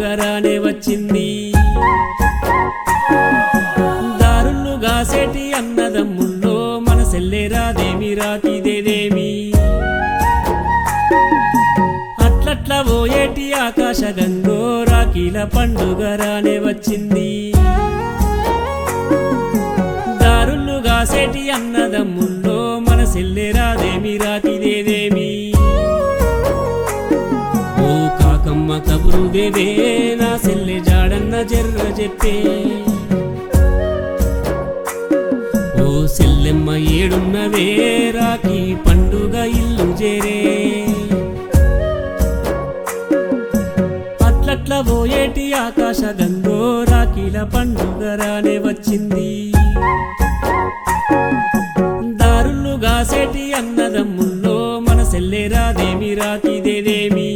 పండుగరానే వచ్చింది దారులు గాసేటి అన్నదమ్ముల్లో మన సెల్లెరాదేమి రాకిదేదేమి అట్లట్ల పోయేటి ఆకాశ గంగో రాఖీల పండుగరానే వచ్చింది దారులు గాసేటి అన్నదమ్ముల్లో మన సెల్లెరాదేమి రాకిదేదేమి ఓ కాకమ్మ కబురు దేవే నా సెల్లె జాడన్న జర్ర చెప్పే ఓ సెల్లెమ్మ ఏడున్నవే రాకి పండుగ ఇల్లు చేరే అట్లట్ల పోయేటి ఆకాశ గంగో రాఖీల పండుగ రానే వచ్చింది దారులు గాసేటి అన్నదమ్ముల్లో మన సెల్లెరాదేమి రాకిదేదేమి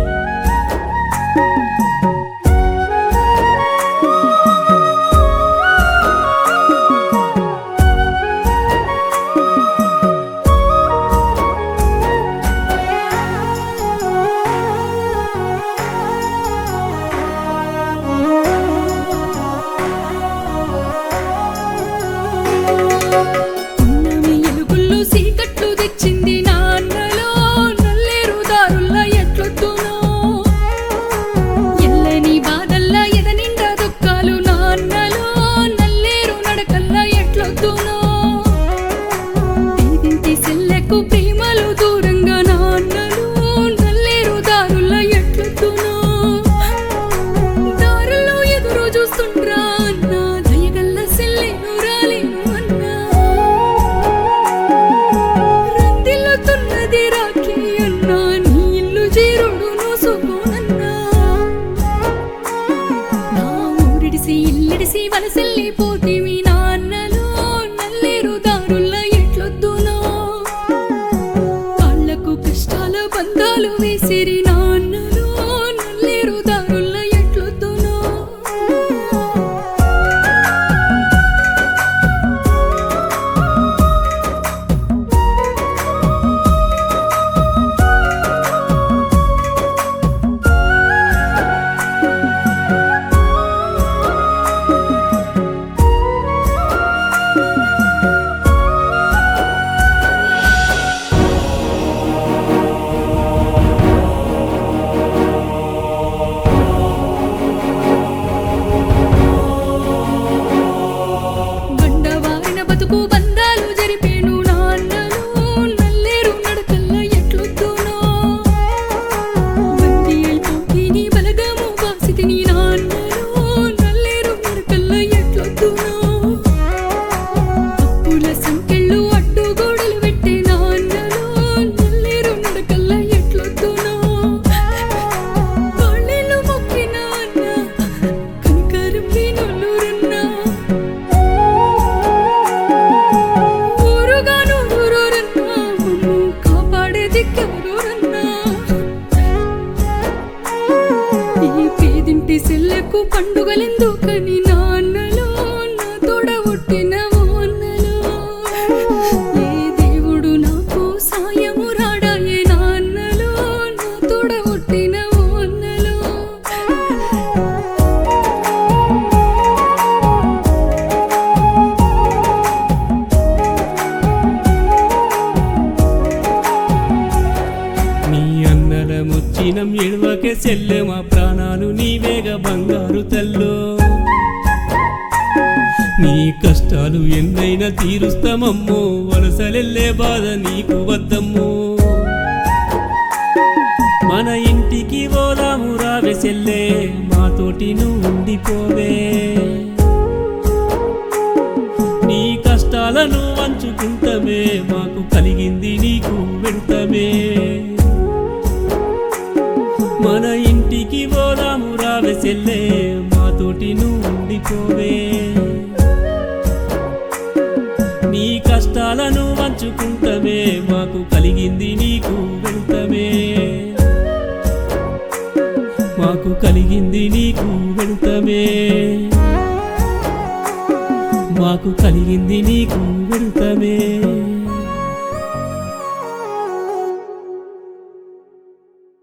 పున్నమి ఎలుగుల్లో సీకట్లు తెచ్చింది నాన్నలో నల్లేరు దారుల్ల ఎట్లొద్దునో ఎల్లని బాధల్ల ఎద నిండా దుఃఖాలు నాన్నలో నల్లేరు నడకల్ల ఎట్లొద్దునో పేదింటి సెల్లెకు ప్రేమలు దూరంగా నాన్నలు నల్లేరు దారుల్ల ఎట్లొద్దునో దారుల్లో ఎదురు చూస్తుండ్రా అన్న దయగల్ల సెల్లెను రాలేను అన్నా రందిల్లుతున్నది రాఖీ అన్నా నీ ఇల్లు చేరుడు నోసుకోనన్నా నా ఊరిడిసి ఇల్లిడిసి వలసెల్లి పోతివి నాన్నలో నల్లేరు దారుల్ల ఎట్లొద్దునో కాళ్ళకు కష్టాల బంధాలు వేసిరి నాన్నలో నల్లేరు దారుల్ల ఎట్లొద్దునో బండవారిన బతుకు బంధాలు జరిపేను నాన్నలు నల్లేరు నడకల్ల ఎట్లొద్దునో బంది అయిపోయి నీ బలగము బాసితి నీ నాన్నలు నల్లేరు నడకల్ల ఎట్లొద్దునో అప్పుల సంకెళ్ళు అడ్డు గోడలు పెట్టే నాన్నలు నల్లేరు నడకల్ల ఎట్లొద్దునో కాళ్ళేళ్ళు మొక్కిన అన్న కనికరం లేనొల్లురన్నా ఊరుగాను ఊరూరన్నా మమ్ము కాపాడే దిక్కెవరూరన్నా ఈ పేదింటి సెల్లకు పండుగలెందుకని నాన్నలో నా తోడ ఒట్టిన ఓన్నలో ఏ దేవుడు నాకు సాయము రాడాయే నాన్నలో నా తోడ ఒట్టిన ఓన్నలో నీ అన్నల ముచ్చినం ఎడవకే సెల్లె మా ప్రాణాలు నీవేగ బంగారు తల్లో నీ కష్టాలు ఎన్నైనా తీరుస్తామమ్మో వలసలెల్లే బాధ నీకు వద్దమ్మో మన ఇంటికి పోదాము రావే సెల్లే మాతోటి నువ్వు ఉండిపోవే నీ కష్టాలను వంచుకుంటమే మాకు కలిగింది నీకు వెంటమే మన ఇంటికి పోదాము రావే సెల్లే మాతోటి నువ్వు ఉండిపోవే నీ కష్టాలను వంచుకుంటమే మాకు కలిగింది నీకు వెంటమే మాకు కలిగింది నీకు వెంటమే మాకు కలిగింది నీకు వెంటమే